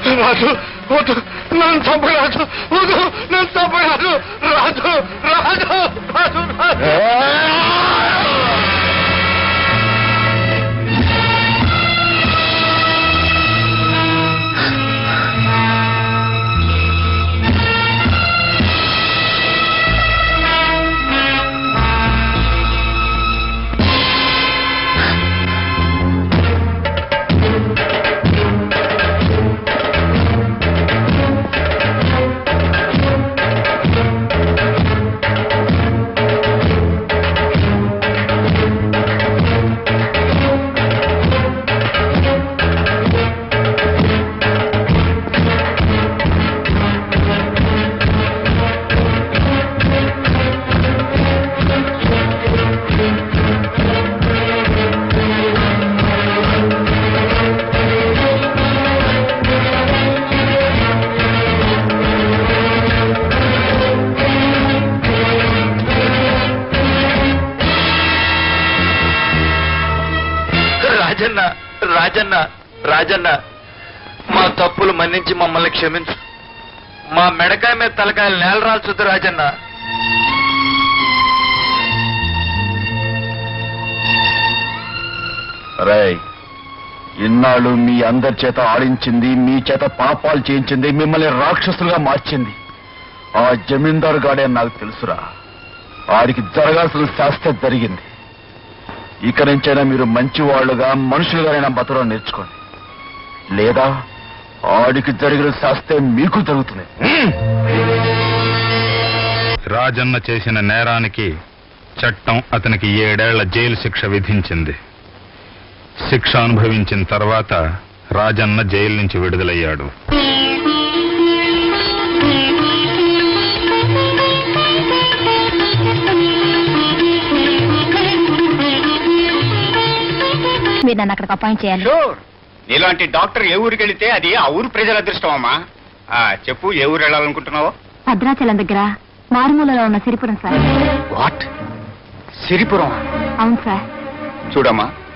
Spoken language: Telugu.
వద్దు రాజు వద్దు నన్ను చంపరాజు వద్దు నన్ను చంపరాజు రాజు రాజు రాజు రాజు రాజన్న రాజన్న రాజన్న మా తప్పులు మన్నించి మమ్మల్ని క్షమించు మా మెడకాయ మీద తలకాయలు నేలరాల్చొద్దు రాజన్న రేయ్ ఇన్నాళ్ళు మీ అందరి చేత ఆడించింది మీ చేత పాపాలు చేయించింది మిమ్మల్ని రాక్షసులుగా మార్చింది ఆ జమీందారు గాడే నాకు తెలుసురా ఆడికి జరగాల్సిన శాస్త్ర జరిగింది ఇక నుంచైనా మీరు మంచి వాళ్ళుగా మనుషులుగానైనా బతడం నేర్చుకోండి లేదా ఆడికి జరిగిన శాస్త్రే మీకు జరుగుతుంది హ్మ్. రాజన్న చేసిన నేరానికి చట్టం అతనికి ఏడేళ్ల జైలు శిక్ష విధించింది శిక్ష అనుభవించిన తర్వాత రాజన్న జైలు నుంచి విడుదలయ్యాడు మీరు నన్ను అక్కడికి అపాయింట్ చేయాలి షూర్ నీలాంటి డాక్టర్ ఏ ఊరికి వెళితే అది ఆ ఊరు ప్రజల అదృష్టం అమ్మా ఆ, చెప్పు ఏ ఊరు వెళ్ళాలనుకుంటున్నావో భద్రాచలం దగ్గర మారుమూలలో ఉన్న సిరిపురం సార్ వాట్ సిరిపురం అవును సార్ చూడమ్మా